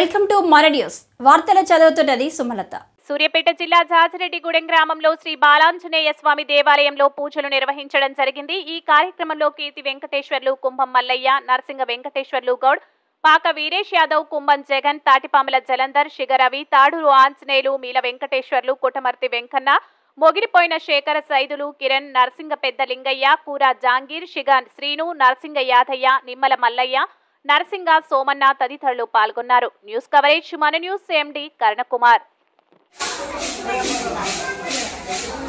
welcome to మన news వార్తలు చదువుతున్నది సుమలత సూర్యాపేట జిల్లా జాజిరెడ్డిగూడెం గ్రామంలో శ్రీ బాలాంజనేయ స్వామి దేవాలయంలో పూజలు నిర్వహించడం జరిగింది ఈ కార్యక్రమంలో కీర్తి వెంకటేశ్వర్లు కుంభం మల్లయ్య నరసింగ వెంకటేశ్వర్లు గౌడ్ పాక వీరేష్ యాదవ్ కుంభం జగన్ తాటిపాముల జలంధర్ శిగరవి తాడూరు ఆంజనేయులు మీల వెంకటేశ్వర్లు కుటమర్తి వెంకన్న మొగిడిపోయిన శేఖర సైదులు కిరణ్ నరసింగ పెద్ద లింగయ్య కూర జాంగీర్ షిగాన్ శ్రీను నరసింగ యాదయ్య నిమ్మల మల్లయ్య నరసింగ సోమన్న తదితరులు పాల్గొన్నారు న్యూస్ కవరేజ్ మన న్యూస్ ఎండి కరణకుమార్